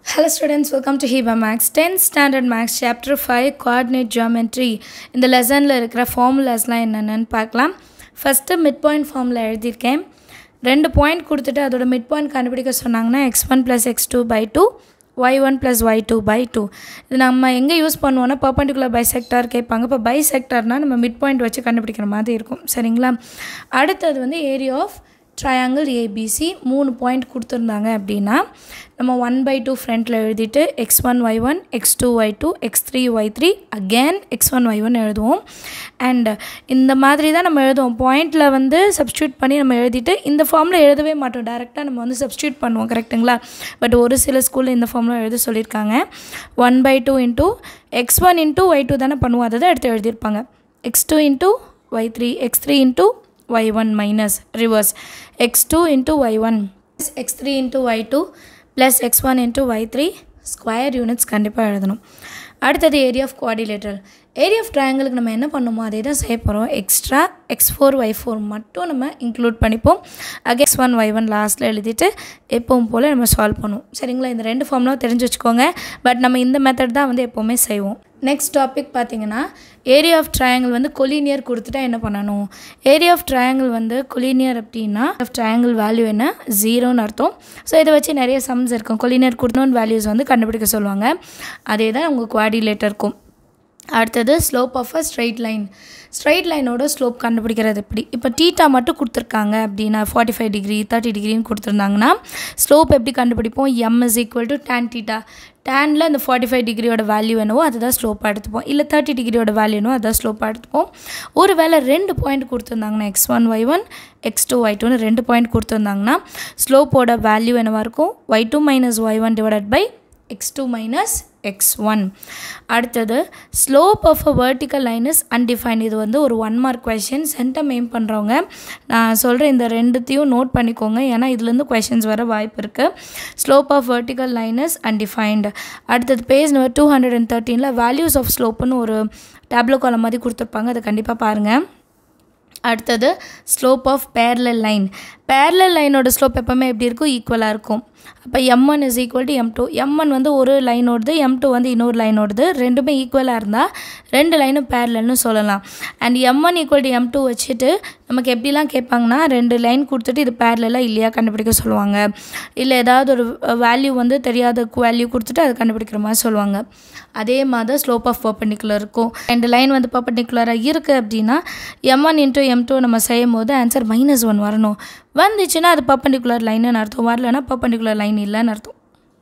Hello students, welcome to Heba Max 10th Standard Max Chapter 5 Coordinate Geometry இந்த லெசனில் இருக்கிற ஃபார்முலாஸ்லாம் என்னென்னு பார்க்கலாம் ஃபஸ்ட்டு மிட் பாயிண்ட் ஃபார்முலா எழுதியிருக்கேன் ரெண்டு பாயிண்ட் கொடுத்துட்டு அதோட மிட் பாயிண்ட் கண்டுபிடிக்க சொன்னாங்கன்னா x one plus x two by two y one plus y two by two இது நம்ம எங்கே யூஸ் பண்ணுவோன்னா பர்பண்டிகுலர் பைசெக்டார் கேட்பாங்க இப்போ பைசெக்டார்னால் நம்ம மிட் பாயிண்ட் வச்சு கண்டுபிடிக்கிற மாதிரி இருக்கும் சரிங்களா அடுத்தது வந்து ஏரியா ஆஃப் ட்ரையாங்கிள் ஏபிசி மூணு பாயிண்ட் கொடுத்துருந்தாங்க அப்படின்னா நம்ம ஒன் பை டூ ஃப்ரண்ட்டில் எழுதிட்டு x one y one x two y two x three y three again x one y one எழுதுவோம் அண்ட் இந்த மாதிரி தான் நம்ம எழுதுவோம் பாயிண்டில் வந்து சப்ஸ்டியூட் பண்ணி நம்ம எழுதிட்டு இந்த ஃபார்மில் எழுதவே மாட்டோம் டேரெக்டாக நம்ம வந்து சப்ஸ்டியூட் பண்ணுவோம் கரெக்டுங்களா பட் ஒரு சில ஸ்கூலில் இந்த ஃபார்மில் எழுத சொல்லியிருக்காங்க one by two into x one into y two தானே பண்ணுவோம் அதை தான் எடுத்து எழுதியிருப்பாங்க x two into y three x three into y1 minus reverse x2 into y1 plus x3 into y2 plus x1 into y3 square units கண்டிப்பாக எழுதணும் அடுத்தது area of quadrilateral area of ட்ரையாங்கிளுக்கு நம்ம என்ன பண்ணுமோ அதே தான் செய்ய போகிறோம் extra x four y four மட்டும் நம்ம இன்க்ளூட் பண்ணிப்போம் again x one y one லாஸ்ட்டில் எழுதிட்டு எப்பவும் போல் நம்ம சால்வ் பண்ணுவோம் சரிங்களா இந்த ரெண்டு ஃபார்ம்லாம் தெரிஞ்சு வச்சுக்கோங்க பட் நம்ம இந்த மெத்தட் தான் வந்து எப்போவுமே செய்வோம் நெக்ஸ்ட் டாபிக் பார்த்தீங்கன்னா ஏரியா ஆஃப் ட்ரையாங்கிள் வந்து கொலினியர் கொடுத்துட்டா என்ன பண்ணணும் ஏரியா ஆஃப் ட்ரையாங்கிள் வந்து கொலினியர் அப்படின்னா ஆஃப் ட்ரையாங்கிள் வேல்யூ என்ன ஜீரோன்னு அர்த்தம் ஸோ இதை வச்சு நிறைய சம்ஸ் இருக்கும் கொலினியர் கொடுத்தோன்னு வேல்யூஸ் வந்து கண்டுபிடிக்க சொல்லுவாங்க அதே தான் உங்கள் குவாடிலேட்டர் இருக்கும் அடுத்தது slope of a straight line straight லைனோட ஸ்லோப் கண்டுபிடிக்கிறது எப்படி இப்போ டீட்டா மட்டும் கொடுத்துருக்காங்க அப்படின்னா ஃபார்ட்டி ஃபைவ் டிகிரி தேர்ட்டி டிகிரின்னு கொடுத்துருந்தாங்கன்னா ஸ்லோப் எப்படி கண்டுபிடிப்போம் m is equal to tan theta டேனில் இந்த ஃபார்ட்டி ஃபைவ் டிகிரியோட வேல்யூ என்னவோ அதுதான் ஸ்லோப்பாக எடுத்துப்போம் இல்லை தேர்ட்டி டிகிரியோட வேல்யூ என்னவோ அதுதான் ஸ்லோப்பாக எடுத்துப்போம் ஒரு வேளை ரெண்டு பாயிண்ட் கொடுத்துருந்தாங்கன்னா x one y one x two y டூன்னு ரெண்டு பாயிண்ட் கொடுத்துருந்தாங்கன்னா ஸ்லோப்போட வேல்யூ என்னவாக இருக்கும் y two minus y one divided by x two minus x one அடுத்தது slope of a vertical line is undefined இது வந்து ஒரு one mark question centum aim பண்ணுறவங்க நான் சொல்கிற இந்த ரெண்டுத்தையும் நோட் பண்ணிக்கோங்க ஏன்னா இதுலேருந்து கொஷின்ஸ் வர வாய்ப்பு இருக்குது slope of vertical line is undefined அடுத்தது page number two hundred and தேர்ட்டீனில் வேல்யூஸ் ஆஃப் ஸ்லோப்புன்னு ஒரு டேப்லோ காலம் மாதிரி கொடுத்துருப்பாங்க அதை கண்டிப்பாக பாருங்கள் அடுத்தது slope of parallel line parallel லைனோட ஸ்லோப் எப்போவுமே எப்படி இருக்கும் ஈக்குவலாக இருக்கும் அப்போ m one is equal to m two m one வந்து ஒரு லைனோடது எம் டூ வந்து இன்னொரு லைனோடது ரெண்டுமே ஈக்குவலாக இருந்தால் ரெண்டு லைனும் பேரலல்னு சொல்லலாம் and m one equal to m two வச்சுட்டு நமக்கு எப்படிலாம் கேட்பாங்கன்னா ரெண்டு லைன் கொடுத்துட்டு இது பேரலாக இல்லையா கண்டுபிடிக்க சொல்லுவாங்க இல்லை ஏதாவது ஒரு வேல்யூ வந்து தெரியாத வேல்யூ கொடுத்துட்டு அதை கண்டுபிடிக்கிற மாதிரி சொல்லுவாங்க அதே மாதிரி தான் ஸ்லோப் ஆஃப் பர்பண்டிகுலர் இருக்கும் ரெண்டு லைன் வந்து பர்பண்டிகுலராக இருக்குது அப்படின்னா m one into m two நம்ம செய்யும் போது ஆன்சர் மைனஸ் ஒன் வரணும் வந்துச்சுன்னா அது பர்பண்டிகுலர் லைனுன்னு அர்த்தம் வரலன்னா பர்பண்டிகுலர் லைன் இல்லைன்னு அர்த்தம்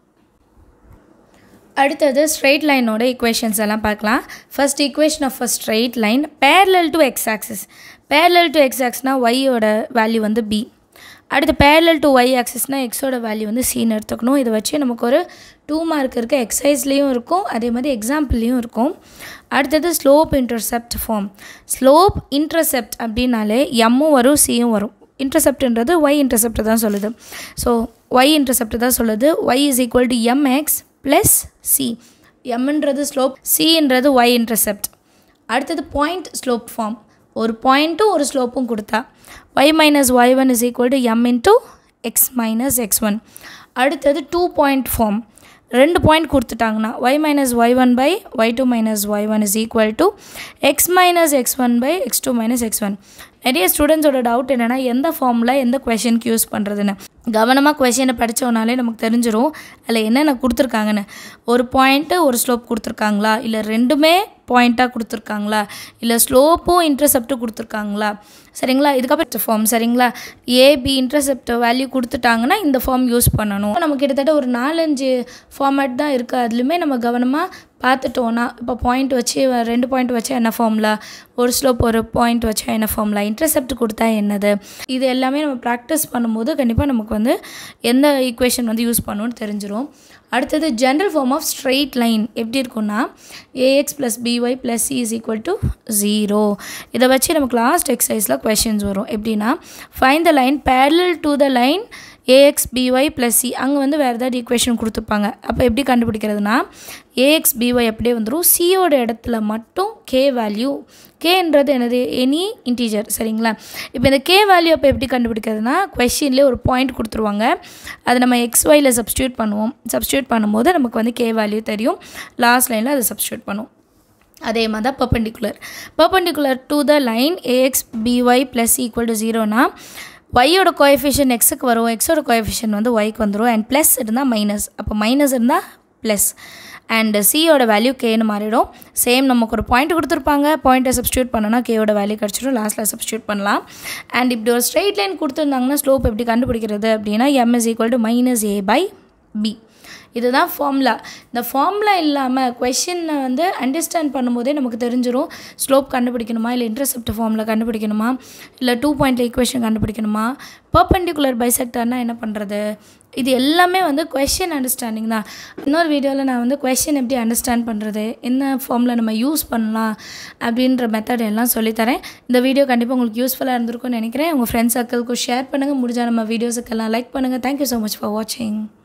அடுத்தது ஸ்ட்ரெயிட் லைனோட ஈக்குவேஷன்ஸ் எல்லாம் பார்க்கலாம் first equation of a straight line parallel to x axis parallel to x ஆக்ஸ்னால் ஒய்யோட வேல்யூ வந்து பி அடுத்து பேரலல் டு ஒய் ஆக்சிஸ்னால் எக்ஸோட வேல்யூ வந்து சின்னு எடுத்துக்கணும் இதை வச்சு நமக்கு ஒரு டூ மார்க் இருக்க எக்ஸசைஸ்லேயும் இருக்கும் அதே மாதிரி எக்ஸாம்பிள்லேயும் இருக்கும் அடுத்தது slope intercept form slope intercept அப்படின்னாலே எம்மும் வரும் சியும் வரும் இன்டர்செப்ட்ன்றது ஒய் இன்டர்செப்ட் தான் சொல்லுது ஸோ ஒய் இன்டர்செப்ட் தான் சொல்லுது y is equal to m x plus c எம்ன்றது ஸ்லோப் சின்றது ஒய் இன்டர்செப்ட் அடுத்தது பாயிண்ட் ஸ்லோப் ஃபார்ம் ஒரு பாயிண்ட்டும் ஒரு ஸ்லோப்பும் கொடுத்தா y minus y one is equal to m into x minus x one அடுத்தது டூ பாயிண்ட் ஃபார்ம் ரெண்டு பாயிண்ட் கொடுத்துட்டாங்கன்னா y minus y one by y two minus y one is equal to x minus x one by x two minus x one நிறைய ஸ்டூடெண்ட்ஸோட doubt என்னென்னா எந்த ஃபார்மில் எந்த கொஷனுக்கு use பண்ணுறதுன்னு கவனமாக கொஷினை படித்தோனாலே நமக்கு தெரிஞ்சிடும் அதில் என்னென்ன கொடுத்துருக்காங்கன்னு ஒரு பாயிண்ட்டு ஒரு ஸ்லோப் கொடுத்துருக்காங்களா இல்லை ரெண்டுமே பாயிண்ட்டாக கொடுத்துருக்காங்களா இல்லை ஸ்லோப்பும் இன்டர்செப்ட்டும் கொடுத்துருக்காங்களா சரிங்களா இதுக்கப்புறம் ஃபார்ம் சரிங்களா ஏபி இன்டர்செப்ட் வேல்யூ கொடுத்துட்டாங்கன்னா இந்த ஃபார்ம் யூஸ் பண்ணணும் நம்ம கிட்டத்தட்ட ஒரு நாலஞ்சு ஃபார்மேட் தான் இருக்குது அதுலேயுமே நம்ம கவனமாக பார்த்துட்டோன்னா இப்போ பாயிண்ட் வச்சு ரெண்டு பாயிண்ட் வச்சா என்ன ஃபார்முலா ஒரு ஸ்லோப் ஒரு பாயிண்ட் வச்சா என்ன ஃபார்முலா இன்டர்செப்ட் கொடுத்தா என்னது இது எல்லாமே நம்ம ப்ராக்டிஸ் பண்ணும்போது கண்டிப்பாக நமக்கு வந்து எந்த ஈக்குவேஷன் வந்து யூஸ் பண்ணணும்னு தெரிஞ்சிடும் அடுத்தது general form of straight line எப்படி இருக்கும்னா a x plus b y plus c is equal to zero இதை வச்சு நமக்கு லாஸ்ட் எக்ஸசைஸில் கொஷின்ஸ் வரும் எப்படின்னா find the line parallel to the line a x b y plus c அங்கே வந்து வேறு ஏதாவது ஈக்குவேஷன் கொடுத்துருப்பாங்க அப்போ எப்படி கண்டுபிடிக்கிறதுனா ஏஎக்ஸ் பிஒய் அப்படியே வந்துடும் சியோட இடத்துல மட்டும் கே வேல்யூ கேன்றது என்னது எனி இன்டீஜர் சரிங்களா இப்போ இந்த கே வேல்யூ அப்போ எப்படி கண்டுபிடிக்கிறதுனா கொஷின்லேயே ஒரு பாயிண்ட் கொடுத்துருவாங்க அதை நம்ம எக்ஸ் ஒயில் சப்ஸ்டியூட் பண்ணுவோம் சப்ஸ்டியூட் பண்ணும்போது நமக்கு வந்து கே வேல்யூ தெரியும் லாஸ்ட் லைனில் அதை சப்ஸ்டியூட் பண்ணுவோம் அதே மாதிரி தான் perpendicular perpendicular to the line a x b y plus equal to ஜீரோனா ஒய்யோட கோஎஃபிஷியன் எக்ஸுக்கு வரும் எக்ஸோட கோஎஃபிஷியன் வந்து ஒய்க்கு வந்துடும் அண்ட் ப்ளஸ் இருந்தால் மைனஸ் அப்போ மைனஸ் இருந்தால் ப்ளஸ் அண்ட் சியோட வேல்யூ கேன்னு மாறிடும் சேம் நமக்கு ஒரு பாயிண்ட் கொடுத்துருப்பாங்க பாயிண்ட்டை சப்ஸ்டியூட் பண்ணோன்னா கேயோட வேல்யூ கிடச்சிடும் லாஸ்ட்டில் சப்ஸ்டியூட் பண்ணலாம் அண்ட் இப்படி ஒரு ஸ்ட்ரெயிட் லைன் கொடுத்துருந்தாங்கன்னா ஸ்லோப் எப்படி கண்டுபிடிக்கிறது அப்படின்னா m is equal to minus a by b இதுதான் ஃபார்முலா இந்த ஃபார்முலா இல்லாமல் கொஷினை வந்து அண்டர்ஸ்டாண்ட் பண்ணும்போதே நமக்கு தெரிஞ்சிடும் ஸ்லோப் கண்டுபிடிக்கணுமா இல்லை இன்டர்செப்ட் ஃபார்மில் கண்டுபிடிக்கணுமா இல்லை டூ பாயிண்டில் ஈக்குவேஷன் கண்டுபிடிக்கணுமா பர்பண்டிகுலர் பைசெக்டர்னா என்ன பண்ணுறது இது எல்லாமே வந்து கொஷின் அண்டர்ஸ்டாண்டிங் தான் இன்னொரு வீடியோவில் நான் வந்து கொஷின் எப்படி அண்டர்ஸ்டாண்ட் பண்ணுறது என்ன ஃபார்மில் நம்ம யூஸ் பண்ணலாம் அப்படின்ற மெத்தட் எல்லாம் சொல்லித்தரேன் இந்த வீடியோ கண்டிப்பாக உங்களுக்கு யூஸ்ஃபுல்லாக இருந்திருக்கும்னு நினைக்கிறேன் உங்கள் ஃப்ரெண்ட்ஸ் சர்க்கிள்க்கும் ஷேர் பண்ணுங்கள் முடிஞ்சால் நம்ம வீடியோஸுக்கெல்லாம் லைக் பண்ணுங்கள் தேங்க்யூ ஸோ மச் ஃபார் வாட்சிங்